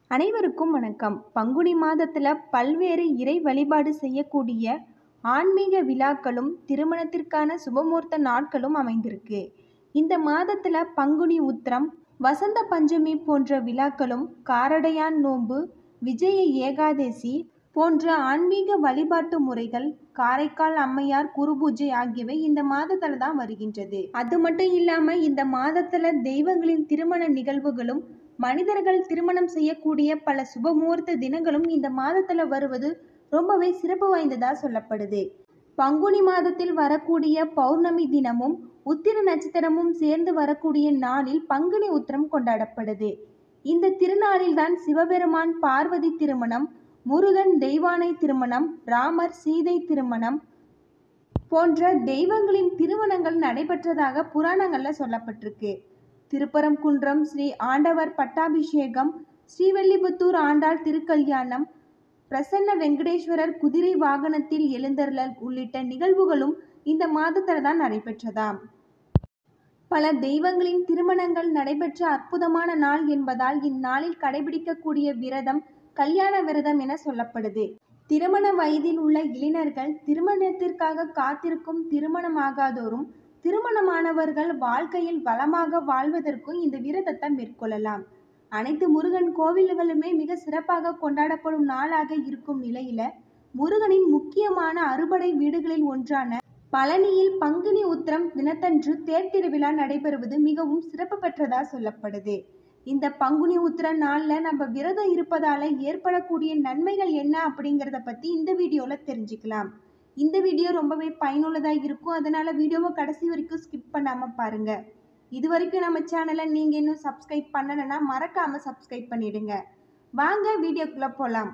அனைவருக்கும் வணக்கம் பங்குனி மாதத்தில் பல்வேறு இறை வழிபாடு செய்யக்கூடிய ஆன்மீக விழாக்களும் திருமணத்திற்கான சுபமுகூர்த்த நாட்களும் அமைந்திருக்கு இந்த மாதத்தில் பங்குனி உத்திரம் வசந்த பஞ்சமி போன்ற விழாக்களும் காரடையான் நோன்பு விஜய ஏகாதசி போன்ற ஆன்மீக வழிபாட்டு முறைகள் காரைக்கால் அம்மையார் குருபூஜை ஆகியவை இந்த மாதத்துல தான் வருகின்றது அது மட்டும் இல்லாம இந்த மாதத்துல தெய்வங்களின் திருமண நிகழ்வுகளும் மனிதர்கள் திருமணம் செய்யக்கூடிய பல சுபமுகூர்த்த தினங்களும் இந்த மாதத்துல வருவது ரொம்பவே சிறப்பு வாய்ந்ததா சொல்லப்படுது பங்குனி மாதத்தில் வரக்கூடிய பௌர்ணமி தினமும் உத்திர நட்சத்திரமும் சேர்ந்து வரக்கூடிய நாளில் பங்குனி உத்திரம் கொண்டாடப்படுது இந்த திருநாளில் தான் சிவபெருமான் பார்வதி திருமணம் முருகன் தெய்வானை திருமணம் ராமர் சீதை திருமணம் போன்ற தெய்வங்களின் திருமணங்கள் நடைபெற்றதாக புராணங்கள்ல சொல்லப்பட்டிருக்கு திருப்பரங்குன்றம் ஸ்ரீ ஆண்டவர் பட்டாபிஷேகம் ஸ்ரீவல்லிபுத்தூர் ஆண்டாள் திருக்கல்யாணம் பிரசன்ன வெங்கடேஸ்வரர் குதிரை வாகனத்தில் எழுந்தருளல் உள்ளிட்ட நிகழ்வுகளும் இந்த மாதத்துல தான் நடைபெற்றதாம் பல தெய்வங்களின் திருமணங்கள் நடைபெற்ற அற்புதமான நாள் என்பதால் இந்நாளில் கடைபிடிக்கக்கூடிய விரதம் கல்யாண விரதம் என சொல்லப்படுது திருமண வயதில் உள்ள இளைஞர்கள் திருமணத்திற்காக காத்திருக்கும் திருமணமாகாதோரும் திருமணமானவர்கள் வாழ்க்கையில் வளமாக வாழ்வதற்கும் இந்த விரதத்தை மேற்கொள்ளலாம் அனைத்து முருகன் கோவில்களுமே மிக சிறப்பாக கொண்டாடப்படும் நாளாக இருக்கும் நிலையில முருகனின் முக்கியமான அறுபடை வீடுகளில் ஒன்றான பழனியில் பங்குனி உத்திரம் தினத்தன்று தேர் திருவிழா நடைபெறுவது மிகவும் சிறப்பு பெற்றதா சொல்லப்படுது இந்த பங்குனி உத்திர நாளில் நம்ம விரதம் இருப்பதால ஏற்படக்கூடிய நன்மைகள் என்ன அப்படிங்கிறத பற்றி இந்த வீடியோவில் தெரிஞ்சுக்கலாம் இந்த வீடியோ ரொம்பவே பயனுள்ளதாக இருக்கும் அதனால் வீடியோவை கடைசி வரைக்கும் ஸ்கிப் பண்ணாமல் பாருங்கள் இது வரைக்கும் நம்ம சேனலை நீங்கள் இன்னும் சப்ஸ்கிரைப் பண்ணலைன்னா மறக்காமல் சப்ஸ்கிரைப் பண்ணிடுங்க வாங்க வீடியோக்குள்ளே போகலாம்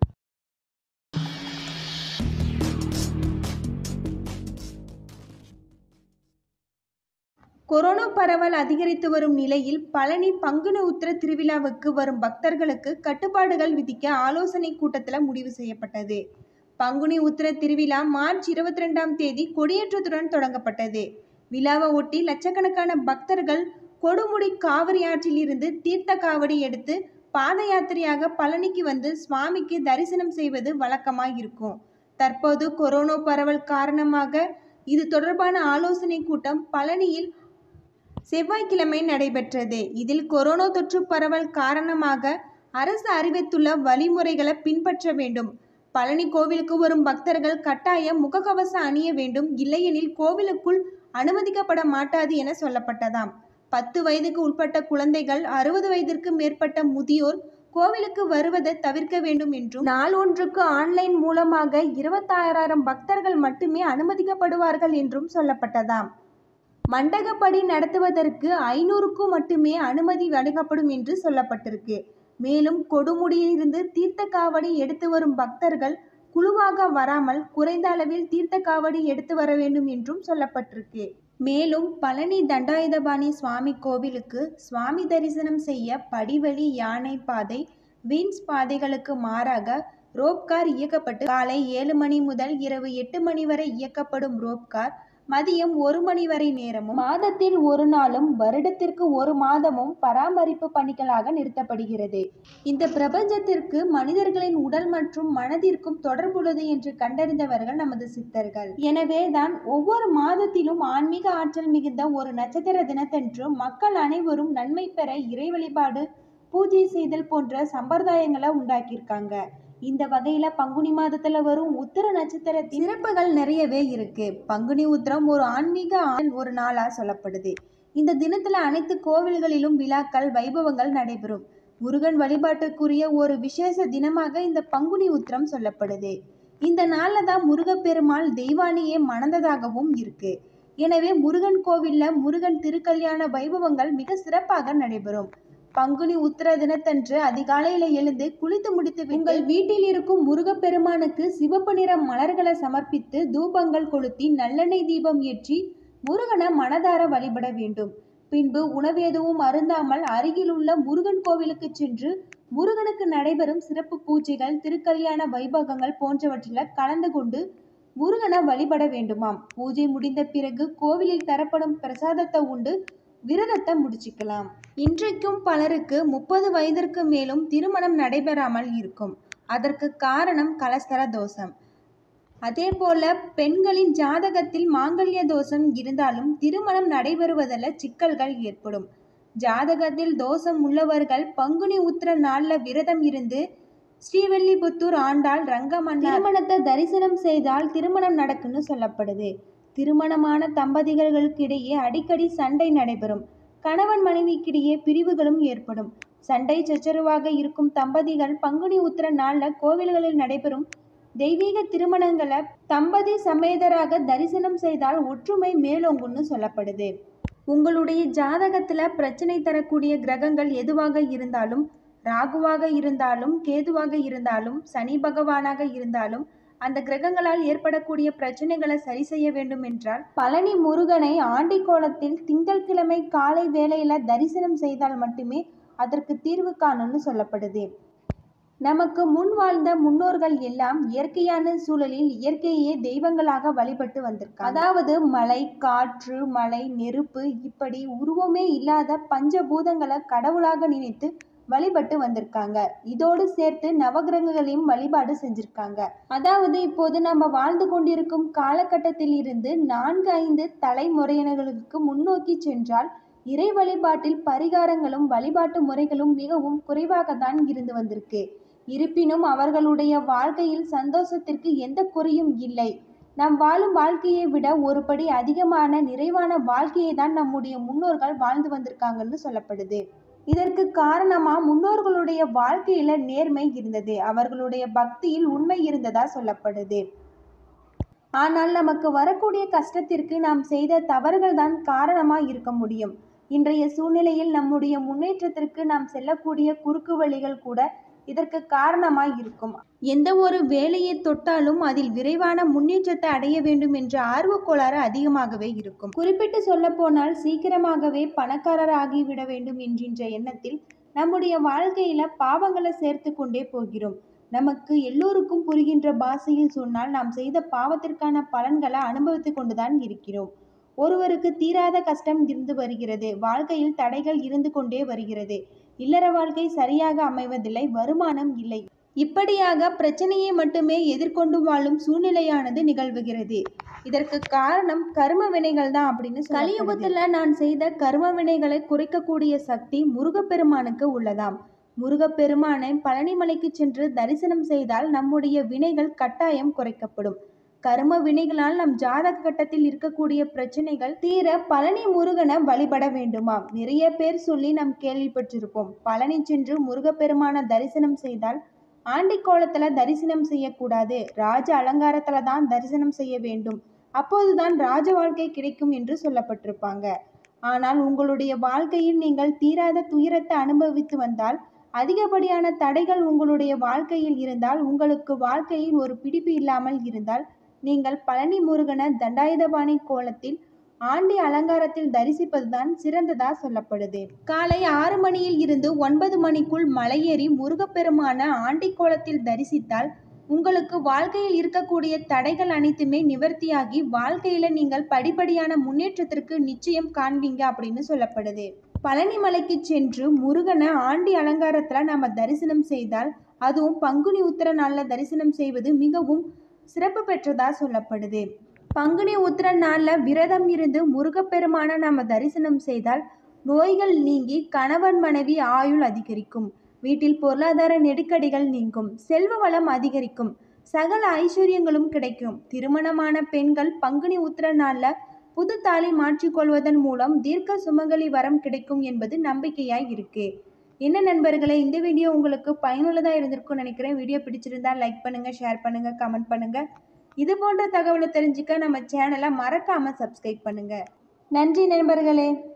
கொரோனா பரவல் அதிகரித்து வரும் நிலையில் பழனி பங்குனி உத்திர திருவிழாவுக்கு வரும் பக்தர்களுக்கு கட்டுப்பாடுகள் விதிக்க ஆலோசனை கூட்டத்தில் முடிவு செய்யப்பட்டது பங்குனி உத்திர திருவிழா மார்ச் இருபத்தி ரெண்டாம் தேதி கொடியேற்றத்துடன் தொடங்கப்பட்டது விழாவை ஒட்டி லட்சக்கணக்கான பக்தர்கள் கொடுமுடி காவிரி ஆற்றில் இருந்து தீர்த்த காவடி எடுத்து பாத யாத்திரையாக பழனிக்கு வந்து சுவாமிக்கு தரிசனம் செய்வது வழக்கமாக இருக்கும் தற்போது கொரோனா பரவல் காரணமாக இது தொடர்பான ஆலோசனை கூட்டம் பழனியில் செவ்வாய்க்கிழமை நடைபெற்றது இதில் கொரோனா தொற்று பரவல் காரணமாக அரசு அறிவித்துள்ள வழிமுறைகளை பின்பற்ற வேண்டும் பழனி கோவிலுக்கு வரும் பக்தர்கள் கட்டாயம் முகக்கவசம் அணிய வேண்டும் இல்லையெனில் கோவிலுக்குள் அனுமதிக்கப்பட மாட்டாது என சொல்லப்பட்டதாம் பத்து வயதுக்கு உட்பட்ட குழந்தைகள் அறுபது வயதிற்கு மேற்பட்ட முதியோர் கோவிலுக்கு வருவதை தவிர்க்க வேண்டும் என்றும் நாள் ஒன்றுக்கு ஆன்லைன் மூலமாக இருபத்தாயிரம் பக்தர்கள் மட்டுமே அனுமதிக்கப்படுவார்கள் என்றும் சொல்லப்பட்டதாம் மண்டகப்படி நடத்துவதற்கு ஐநூறுக்கும் மட்டுமே அனுமதி வழங்கப்படும் என்று சொல்லப்பட்டிருக்கு மேலும் கொடுமுடியிலிருந்து தீர்த்த காவடி எடுத்து வரும் பக்தர்கள் குழுவாக வராமல் குறைந்த அளவில் தீர்த்த காவடி எடுத்து வர வேண்டும் என்றும் சொல்லப்பட்டிருக்கு மேலும் பழனி தண்டாயுதபாணி சுவாமி கோவிலுக்கு சுவாமி தரிசனம் செய்ய படிவழி யானை பாதை வீன்ஸ் பாதைகளுக்கு மாறாக ரோப்கார் இயக்கப்பட்டு காலை ஏழு மணி முதல் இரவு எட்டு மணி வரை இயக்கப்படும் ரோப்கார் மதியம் ஒரு மணி வரை நேரமும் மாதத்தில் ஒரு நாளும் வருடத்திற்கு ஒரு மாதமும் பராமரிப்பு பணிகளாக நிறுத்தப்படுகிறது இந்த பிரபஞ்சத்திற்கு மனிதர்களின் உடல் மற்றும் மனதிற்கும் தொடர்புள்ளது என்று கண்டறிந்தவர்கள் நமது சித்தர்கள் எனவே தான் ஒவ்வொரு மாதத்திலும் ஆன்மீக ஆற்றல் மிகுந்த ஒரு நட்சத்திர தினத்தன்று மக்கள் அனைவரும் நன்மை பெற இறை வழிபாடு பூஜை செய்தல் போன்ற சம்பிரதாயங்களை உண்டாக்கியிருக்காங்க இந்த வகையில பங்குனி மாதத்துல வரும் உத்திர நட்சத்திரத்தின் சிறப்புகள் நிறையவே இருக்கு பங்குனி உத்திரம் ஒரு ஆன்மீக ஒரு நாளா சொல்லப்படுது இந்த தினத்துல அனைத்து கோவில்களிலும் விழாக்கள் வைபவங்கள் நடைபெறும் முருகன் வழிபாட்டுக்குரிய ஒரு விசேஷ தினமாக இந்த பங்குனி உத்திரம் சொல்லப்படுது இந்த நாளில் தான் முருகப்பெருமாள் தெய்வானியே மணந்ததாகவும் இருக்கு எனவே முருகன் கோவில்ல முருகன் திருக்கல்யாண வைபவங்கள் மிக சிறப்பாக நடைபெறும் பங்குனி உத்திர தினத்தன்று அதிகாலையில எழுந்து குளித்து முடித்து உங்கள் வீட்டில் இருக்கும் முருகப்பெருமானுக்கு சிவப்பு நிற மலர்களை சமர்ப்பித்து தூபங்கள் கொளுத்தி நல்லெண்ணெய் தீபம் ஏற்றி முருகனை மனதார வழிபட வேண்டும் பின்பு உணவு எதுவும் அருந்தாமல் அருகில் உள்ள முருகன் கோவிலுக்கு சென்று முருகனுக்கு நடைபெறும் சிறப்பு பூஜைகள் திருக்கல்யாண வைபவங்கள் போன்றவற்றில் கலந்து கொண்டு முருகனை வழிபட வேண்டுமாம் பூஜை முடிந்த பிறகு கோவிலில் தரப்படும் பிரசாதத்தை உண்டு விரதத்தை முடிச்சுக்கலாம் இன்றைக்கும் பலருக்கு முப்பது வயதிற்கு மேலும் திருமணம் நடைபெறாமல் இருக்கும் அதற்கு காரணம் கலஸ்தர தோஷம் அதே போல பெண்களின் ஜாதகத்தில் மாங்கல்ய தோஷம் இருந்தாலும் திருமணம் நடைபெறுவதில் சிக்கல்கள் ஏற்படும் ஜாதகத்தில் தோஷம் உள்ளவர்கள் பங்குனி உத்திர நாளில் விரதம் இருந்து ஸ்ரீவெல்லிபுத்தூர் ஆண்டாள் ரங்கமன்னா திருமணத்தை தரிசனம் செய்தால் திருமணம் நடக்குன்னு சொல்லப்படுது திருமணமான தம்பதிகளுக்கிடையே அடிக்கடி சண்டை நடைபெறும் கணவன் மனைவிக்கிடையே பிரிவுகளும் ஏற்படும் சண்டை சச்சரவாக இருக்கும் தம்பதிகள் பங்குனி உத்திர நாளில் கோவில்களில் நடைபெறும் தெய்வீக திருமணங்களை தம்பதி சமேதராக தரிசனம் செய்தால் ஒற்றுமை மேலோங்குன்னு சொல்லப்படுது உங்களுடைய ஜாதகத்தில் பிரச்சனை தரக்கூடிய கிரகங்கள் எதுவாக இருந்தாலும் ராகுவாக இருந்தாலும் கேதுவாக இருந்தாலும் சனி பகவானாக இருந்தாலும் அந்த கிரகங்களால் ஏற்படக்கூடிய பிரச்சனைகளை சரி செய்ய வேண்டும் என்றால் பழனி முருகனை ஆண்டி கோலத்தில் திங்கட்கிழமை காலை வேளையில தரிசனம் செய்தால் மட்டுமே அதற்கு தீர்வு காணும்னு சொல்லப்படுது நமக்கு முன் வாழ்ந்த முன்னோர்கள் எல்லாம் இயற்கையான சூழலில் இயற்கையே தெய்வங்களாக வழிபட்டு வந்திருக்காங்க அதாவது மலை காற்று மலை நெருப்பு இப்படி உருவமே இல்லாத பஞ்சபூதங்களை கடவுளாக நினைத்து வழிபட்டு வந்திருக்காங்க இதோடு சேர்த்து நவகிரகங்களையும் வழிபாடு செஞ்சிருக்காங்க அதாவது இப்போது நம்ம வாழ்ந்து கொண்டிருக்கும் காலகட்டத்தில் இருந்து நான்கு ஐந்து தலைமுறையினர்களுக்கு முன்னோக்கி சென்றால் இறை வழிபாட்டில் பரிகாரங்களும் வழிபாட்டு முறைகளும் மிகவும் குறைவாகத்தான் இருந்து வந்திருக்கு இருப்பினும் அவர்களுடைய வாழ்க்கையில் சந்தோஷத்திற்கு எந்த குறையும் இல்லை நாம் வாழும் வாழ்க்கையை விட ஒரு படி அதிகமான நிறைவான வாழ்க்கையை தான் நம்முடைய முன்னோர்கள் வாழ்ந்து வந்திருக்காங்கன்னு சொல்லப்படுது இதற்கு காரணமா முன்னோர்களுடைய வாழ்க்கையில நேர்மை இருந்தது அவர்களுடைய பக்தியில் உண்மை இருந்ததா சொல்லப்படுது ஆனால் நமக்கு வரக்கூடிய கஷ்டத்திற்கு நாம் செய்த தவறுகள் தான் காரணமா இருக்க முடியும் இன்றைய சூழ்நிலையில் நம்முடைய முன்னேற்றத்திற்கு நாம் செல்லக்கூடிய குறுக்கு வழிகள் கூட இதற்கு காரணமாய் இருக்கும் எந்த ஒரு வேலையை தொட்டாலும் அதில் விரைவான முன்னேற்றத்தை அடைய வேண்டும் என்ற ஆர்வக் கோளாறு அதிகமாகவே இருக்கும் குறிப்பிட்டு சொல்ல போனால் சீக்கிரமாகவே பணக்காரர் ஆகிவிட வேண்டும் என்கின்ற எண்ணத்தில் நம்முடைய வாழ்க்கையில பாவங்களை சேர்த்து கொண்டே போகிறோம் நமக்கு எல்லோருக்கும் புரிகின்ற பாஷையில் சொன்னால் நாம் செய்த பாவத்திற்கான பலன்களை அனுபவித்து கொண்டுதான் இருக்கிறோம் ஒருவருக்கு தீராத கஷ்டம் இருந்து வருகிறது வாழ்க்கையில் தடைகள் இருந்து கொண்டே வருகிறது இல்லற வாழ்க்கை சரியாக அமைவதில்லை வருமானம் இல்லை இப்படியாக பிரச்சனையை மட்டுமே எதிர்கொண்டு வாழும் சூழ்நிலையானது நிகழ்வுகிறது இதற்கு காரணம் கர்ம வினைகள் தான் அப்படின்னு கலியுகத்துல நான் செய்த கர்ம வினைகளை குறைக்கக்கூடிய சக்தி முருகப்பெருமானுக்கு உள்ளதாம் முருகப்பெருமானை பழனிமலைக்கு சென்று தரிசனம் செய்தால் நம்முடைய வினைகள் கட்டாயம் குறைக்கப்படும் கர்ம வினைகளால் நம் ஜாதக கட்டத்தில் இருக்கக்கூடிய பிரச்சனைகள் தீர பழனி முருகனை வழிபட வேண்டுமாம் நிறைய பேர் சொல்லி நாம் கேள்விப்பட்டிருப்போம் பழனி சென்று முருகப்பெருமான தரிசனம் செய்தால் ஆண்டி கோலத்துல தரிசனம் செய்யக்கூடாது ராஜ அலங்காரத்துல தான் தரிசனம் செய்ய வேண்டும் அப்போதுதான் ராஜ வாழ்க்கை கிடைக்கும் என்று சொல்லப்பட்டிருப்பாங்க ஆனால் உங்களுடைய வாழ்க்கையில் நீங்கள் தீராத துயரத்தை அனுபவித்து வந்தால் அதிகப்படியான தடைகள் உங்களுடைய வாழ்க்கையில் இருந்தால் உங்களுக்கு வாழ்க்கையில் ஒரு பிடிப்பு இல்லாமல் இருந்தால் நீங்கள் பழனி முருகனை தண்டாயுதபாணி கோலத்தில் ஆண்டி அலங்காரத்தில் தரிசிப்பதுதான் சிறந்ததா சொல்லப்படுது காலை ஆறு மணியில் இருந்து ஒன்பது மணிக்குள் மலையேறி முருகப்பெருமான ஆண்டி கோலத்தில் தரிசித்தால் உங்களுக்கு வாழ்க்கையில் இருக்கக்கூடிய தடைகள் அனைத்துமே நிவர்த்தியாகி வாழ்க்கையில நீங்கள் படிப்படியான முன்னேற்றத்திற்கு நிச்சயம் காண்பீங்க அப்படின்னு சொல்லப்படுது பழனி மலைக்கு சென்று முருகனை ஆண்டி அலங்காரத்துல நாம தரிசனம் செய்தால் அதுவும் பங்குனி உத்திர நாளில் தரிசனம் செய்வது மிகவும் சிறப்பு பெற்றதா சொல்லப்படுது பங்குனி உத்திர நாளில் விரதம் இருந்து முருகப்பெருமான நாம தரிசனம் செய்தால் நோய்கள் நீங்கி கணவன் மனைவி ஆயுள் அதிகரிக்கும் வீட்டில் பொருளாதார நெருக்கடிகள் நீங்கும் செல்வ வளம் அதிகரிக்கும் சகல ஐஸ்வர்யங்களும் கிடைக்கும் திருமணமான பெண்கள் பங்குனி உத்திர நாளில் புது தாலி மாற்றிக்கொள்வதன் மூலம் தீர்க்க சுமங்கலி வரம் கிடைக்கும் என்பது நம்பிக்கையாய் இருக்கு என்ன நண்பர்களே இந்த வீடியோ உங்களுக்கு பயனுள்ளதாக இருந்திருக்கும்னு நினைக்கிறேன் வீடியோ பிடிச்சிருந்தா லைக் பண்ணுங்கள் ஷேர் பண்ணுங்கள் கமெண்ட் பண்ணுங்கள் இது போன்ற தகவலை தெரிஞ்சுக்க நம்ம சேனலை மறக்காமல் சப்ஸ்கிரைப் பண்ணுங்கள் நன்றி நண்பர்களே